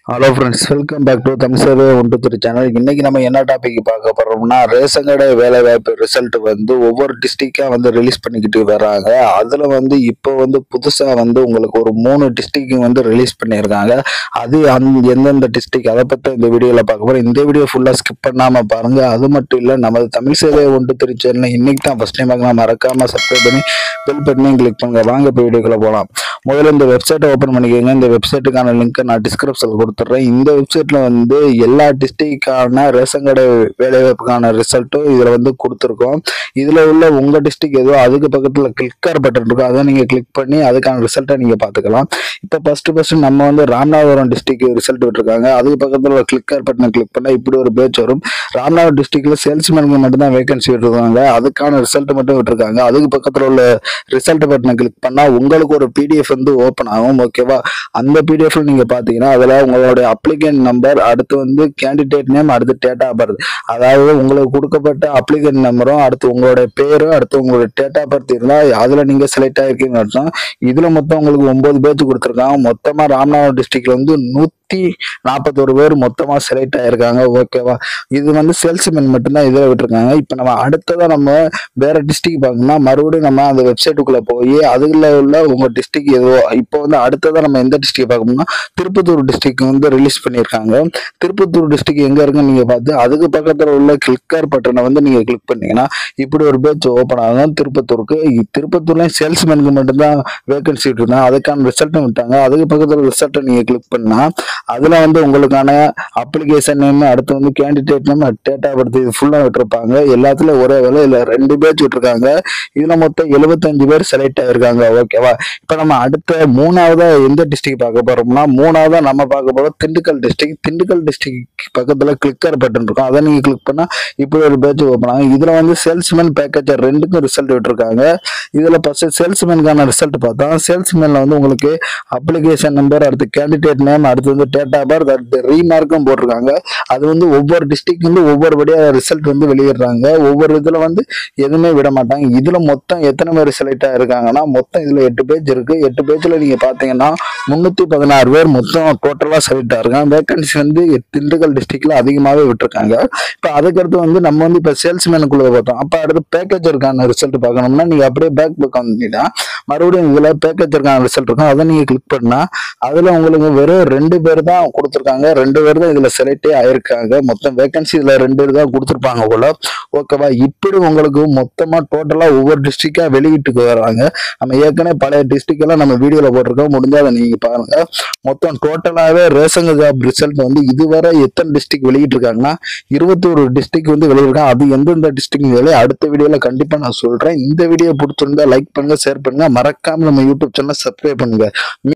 hello friends welcome back to Tamil Sevai ஒன்று திரு channel இன்னைக்கு நம்ம என்ன டாபிக் பார்க்க போறோம்னா ரேஷன் கடை வேலை வாய்ப்பு ரிசல்ட் வந்து ஒவ்வொரு டிஸ்ட்ரிக்டா வந்து ரிலீஸ் பண்ணிக்கிட்டு வராங்க அதுல வந்து இப்போ வந்து புதுசா வந்து உங்களுக்கு ஒரு மூணு டிஸ்ட்ரிக்ட் வந்து ரிலீஸ் பண்ணியிருக்காங்க அது அந்த எந்தெந்த டிஸ்ட்ரிக்ட் அதை பத்தி இந்த வீடியோல பார்க்க போறோம் இந்த வீடியோ ஃபுல்லா ஸ்கிப் பண்ணாம பாருங்க அது மட்டும் இல்ல நமது தமிழ் சேவை ஒன்று திரு சேனல் இன்னைக்கு தான் ஃபர்ஸ்ட் டைம் பார்க்கலாம் மறக்காம சப்ஸ்கிரைப் பண்ணி பெல் பட்டனையும் கிளிக் பண்ணுங்க வாங்க இப்போ வீடியோக்குள்ள போகலாம் முதல்ல இந்த வெப்சைட்டை ஓப்பன் பண்ணிக்கோங்க இந்த வெப்சைட்டுக்கான லிங்க்கை நான் டிஸ்கிரிப்ஷனில் கொடுத்துட்றேன் இந்த வெப்சைட்டில் வந்து எல்லா டிஸ்ட்ரிக்டான ரேஷன் கடை வேலைவாய்ப்புக்கான ரிசல்ட்டும் இதில் வந்து கொடுத்துருக்கோம் இதில் உள்ள உங்கள் டிஸ்ட்ரிக் ஏதோ அதுக்கு பக்கத்தில் கிளிக்கர் பட்டன் இருக்கும் அதை நீங்கள் கிளிக் பண்ணி அதுக்கான ரிசல்ட்டை நீங்கள் பார்த்துக்கலாம் இப்போ ஃபஸ்ட்டு ஃபஸ்ட்டு நம்ம வந்து ராமநாதபுரம் டிஸ்ட்ரிக்ட் ரிசல்ட் விட்டுருக்காங்க அதுக்கு பக்கத்தில் ஒரு கிளிக்கர் பட்டனை கிளிக் பண்ணால் இப்படி ஒரு பேஜ் வரும் ராமநாதபுரம் டிஸ்ட்ரிக்ட்ல சேல்ஸ்மேனுக்கு மட்டும்தான் வேகன்சி விட்டுருக்காங்க அதுக்கான ரிசல்ட் மட்டும் விட்டுருக்காங்க அதுக்கு பக்கத்தில் உள்ள ரிசல்ட் பட்டனை கிளிக் பண்ணால் உங்களுக்கு ஒரு பிடிஎஃப் வந்து ஓப்பன் ஆகும் ஓகேவா அந்த பிடிஎஃப்ல நீங்க பாத்தீங்கன்னா அதுல உங்களுடைய அப்ளிகேண்ட் நம்பர் அடுத்து வந்து கேண்டிடேட் நேம் அடுத்து டேட் ஆஃப் பர்த் அதாவது உங்களுக்கு கொடுக்கப்பட்ட அப்ளிகேண்ட் நம்பரும் அடுத்து உங்களுடைய பேரும் அடுத்து உங்களுடைய டேட் ஆஃப் பர்த் இருந்தா அதுல நீங்க செலக்ட் ஆயிருக்கீங்கன்னு அர்த்தம் இதுல மொத்தம் உங்களுக்கு ஒன்பது பேஜ் கொடுத்துருக்காங்க மொத்தமா ராமநாதபுரம் டிஸ்ட்ரிக்ட்ல வந்து நூத்தி நாற்பத்தோரு பேர் மொத்தமா செலக்ட் ஆயிருக்காங்க ஓகேவா இது வந்து சேல்ஸ்மேன் மட்டும்தான் இதில் விட்டுருக்காங்க இப்போ நம்ம அடுத்ததா நம்ம வேற டிஸ்ட்ரிக்ட் பார்க்கணும்னா மறுபடியும் நம்ம அந்த வெப்சைட்டுக்குள்ள போய் அதுல உள்ள உங்க டிஸ்ட்ரிக்ட் ஏதோ இப்போ வந்து அடுத்ததா நம்ம எந்த டிஸ்ட்ரிக்ட் பார்க்கணும்னா திருப்பத்தூர் டிஸ்ட்ரிக்ட் வந்து ரிலீஸ் பண்ணியிருக்காங்க திருப்பத்தூர் டிஸ்ட்ரிக்ட் எங்க இருக்குன்னு நீங்க பார்த்து அதுக்கு பக்கத்துல உள்ள கிளிக்கர் பட்டனை வந்து நீங்க கிளிக் பண்ணீங்கன்னா இப்படி ஒரு பேஜ் ஓப்பன் ஆகும் திருப்பத்தூருக்கு இ- திருப்பத்தூர்லயும் சேல்ஸ்மேனுக்கு மட்டும்தான் வேகன்சி விட்டுருந்தாங்க அதுக்கான ரிசல்ட்டும் விட்டாங்க அதுக்கு பக்கத்துல ரிசல்ட்டை நீங்க கிளிக் பண்ணா அதுல வந்து உங்களுக்கான அப்ளிகேஷன் நேம் அடுத்து வந்து candidate name date of birth இது ஃபுல்லா விட்டுருப்பாங்க எல்லாத்துலயும் ஒரே வேலை இல்ல ரெண்டு பேஜ் விட்டுருக்காங்க இதுல மொத்தம் எழுபத்தஞ்சு பேர் செலக்ட் ஆயிருக்காங்க ஓகேவா இப்ப நம்ம அடுத்த மூணாவதா எந்த டிஸ்ட்ரிக்ட் பார்க்க போறோம்னா மூணாவதா நம்ம பார்க்க போறோம் திண்டுக்கல் டிஸ்ட்ரிக்ட் திண்டுக்கல் டிஸ்ட்ரிக்ட் பக்கத்துல கிளிக்கர் பட்டன் இருக்கும் அதை நீங்க கிளிக் பண்ணா இப்படி ஒரு பேஜ் ஓப்பன் ஆகும் இதுல வந்து சேல்ஸ்மேன் பேக்கேஜ் ரெண்டுக்கும் ரிசல்ட் விட்டுருக்காங்க இதுல ஃபர்ஸ்ட் சேல்ஸ்மேனுக்கான ரிசல்ட் பார்த்தா சேல்ஸ்மேன்ல வந்து உங்களுக்கு அப்ளிகேஷன் நம்பர் அடுத்து கேண்டிடேட் நேம் அடுத்து வந்து டேட் ஆஃப் பர்த் அடுத்து ரீமார்க்கும் போட்டிருக்காங்க அது வந்து ஒவ்வொரு டிஸ்ட்ரிக்ட் வந்து ஒவ்வொரு படியா ரிசல்ட் வந்து வெளியிடுறாங்க ஒவ்வொரு இதுல வந்து எதுவுமே விட மாட்டாங்க இதுல மொத்தம் எத்தனை பேர் செலக்ட் ஆயிருக்காங்கன்னா மொத்தம் இதுல எட்டு பேஜ் இருக்கு எட்டு பேஜ்ல நீங்க பாத்தீங்கன்னா முன்னூத்தி பதினாறு பேர் மொத்தம் டோட்டலா செலக்ட் ஆயிருக்காங்க வேகன்சி வந்து திண்டுக்கல் டிஸ்ட்ரிக்ட்ல அதிகமாவே விட்டுருக்காங்க இப்ப அதுக்கடுத்து வந்து நம்ம வந்து இப்ப சேல்ஸ்மேனுக்குள்ள பார்த்தோம் அப்ப அடுத்து பேக்கேஜருக்கான ரிசல்ட் பார்க்கணும்னா நீங்க அப்படியே பேக் பக்கம் வந்தீங்கன்னா மறுபடியும் இதுல பேக்கேஜருக்கான ரிசல்ட் இருக்கும் அதை நீங்க கிளிக் பண்ணா அதுல உங்களுக்கு வெறும் ரெண்டு பேர் தான் கொடுத்துருக்காங்க ரெண்டு பேர் தான் இதுல செலக்டே ஆயிருக்காங்க மொத்தம் வேகன்சி இதுல ரெண்டு பேர் தான் கொடுத்துருப்பாங்க போல ஓகேவா இப்படி உங்களுக்கு மொத்தமா டோட்டலா ஒவ்வொரு டிஸ்ட்ரிக்டா வெளியிட்டுக்கு வராங்க நம்ம ஏற்கனவே பழைய டிஸ்ட்ரிக்ட் எல்லாம் நம்ம வீடியோல போட்டிருக்கோம் முடிஞ்சா அதை நீங்க பாருங்க மொத்தம் டோட்டலாவே ரேஷன் ஜாப் ரிசல்ட் வந்து இதுவரை எத்தனை டிஸ்ட்ரிக்ட் வெளியிட்டிருக்காங்கன்னா இருபத்தோரு டிஸ்ட்ரிக்ட் வந்து வெளியிட்டிருக்காங்க அது எந்தெந்த டிஸ்ட்ரிக்ட் வேலை அடுத்த வீடியோல கண்டிப்பா நான் சொல்றேன் இந்த வீடியோ பிடிச்சிருந்தா லைக் பண்ணுங்க ஷேர் பண்ணுங்க மறக்காம நம்ம யூடியூப் சேனல் சப்ஸ்கிரைப் பண்ணுங்க